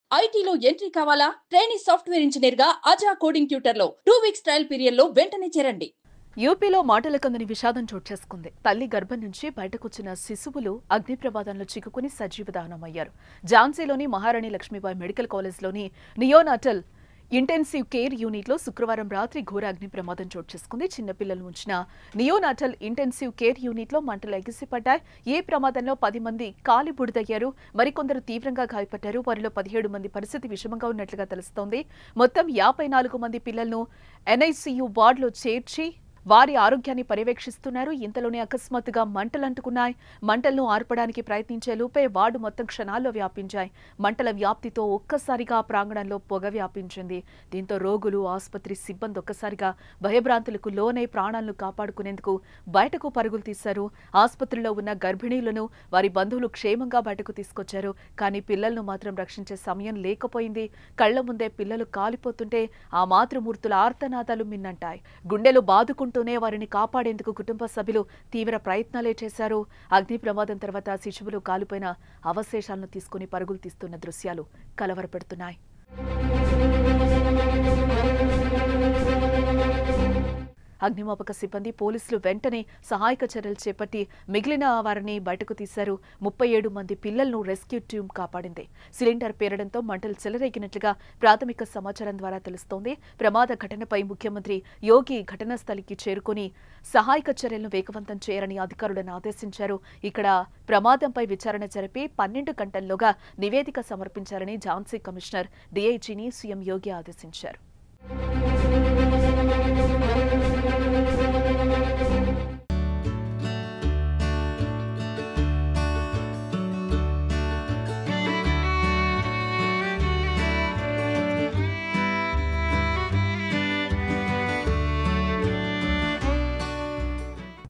ఐటీలో ఎంట్రీ కావాలా training software engineer గా అజా కోడింగ్ ట్యూటర్ లో టూ వీక్స్ ట్రయల్ పీరియడ్ లో వెంటనే చేరండి యూపీలో మాటల కందని విషాదం చోటు చేసుకుంది తల్లి గర్భం నుంచి బయటకొచ్చిన శిశువులు అగ్ని ప్రమాదంలో చిక్కుకుని సజీవ దహనమయ్యారు ఝాన్సీలోని మహారాణి లక్ష్మీబాయి మెడికల్ కాలేజ్లోని నియోనాటల్ ఇంటెన్సివ్ కేర్ యూనిట్లో శుక్రవారం రాత్రి ఘోర అగ్ని ప్రమాదం చోటు చేసుకుంది చిన్నపిల్లలు ఉంచిన నియోనాటల్ ఇంటెన్సివ్ కేర్ యూనిట్లో మంటలు ఎగిసిపడ్డాయి ఈ ప్రమాదంలో పది మంది కాలి బుడిదయ్యారు మరికొందరు తీవ్రంగా గాయపడ్డారు వారిలో పదిహేడు మంది పరిస్థితి విషమంగా ఉన్నట్లుగా తెలుస్తోంది మొత్తం యాభై నాలుగు మంది పిల్లలను ఎన్ఐసియు వార్డులో చేర్చి వారి ఆరోగ్యాన్ని పర్యవేక్షిస్తున్నారు ఇంతలోనే అకస్మాత్తుగా మంటలు అంటుకున్నాయి మంటలను ఆర్పడానికి ప్రయత్నించే లోపే వార్డు మొత్తం క్షణాల్లో వ్యాపించాయి మంటల వ్యాప్తితో ఒక్కసారిగా ఆ ప్రాంగణంలో పొగ వ్యాపించింది దీంతో రోగులు ఆసుపత్రి సిబ్బంది ఒక్కసారిగా భయభ్రాంతులకు లోనై ప్రాణాలను కాపాడుకునేందుకు బయటకు పరుగులు తీశారు ఆసుపత్రిలో ఉన్న గర్భిణీలను వారి బంధువులు క్షేమంగా బయటకు తీసుకొచ్చారు కానీ పిల్లలను మాత్రం రక్షించే సమయం లేకపోయింది కళ్ల ముందే పిల్లలు కాలిపోతుంటే ఆ మాతృమూర్తుల ఆర్తనాదాలు మిన్నంటాయి గుండెలు బాదుకుంటూనే వారిని కాపాడేందుకు కుటుంబ సభ్యులు తీవ్ర ప్రయత్నాలే చేశారు అగ్ని ప్రమాదం తర్వాత శిశువులు కాలిపోయిన అవశేషాలను తీసుకుని పరుగులు తీస్తున్న దృశ్యాలు కలవరపెడుతున్నాయి అగ్నిమాపక సిబ్బంది పోలీసులు వెంటనే సహాయక చర్యలు చేపట్టి మిగిలిన వారిని బయటకు తీశారు ముప్పై ఏడు మంది పిల్లలను రెస్క్యూ టీం కాపాడింది సిలిండర్ పేరడంతో మంటలు చెలరేగినట్లుగా ప్రాథమిక సమాచారం ద్వారా తెలుస్తోంది ప్రమాద ఘటనపై ముఖ్యమంత్రి యోగి ఘటనా స్థలికి చేరుకుని సహాయక చర్యలను వేగవంతం చేయాలని అధికారులను ఆదేశించారు ఇక్కడ ప్రమాదంపై విచారణ జరిపి పన్నెండు గంటల్లోగా నివేదిక సమర్పించాలని ఝాన్సీ కమిషనర్ డీఐజీని సీఎం యోగి ఆదేశించారు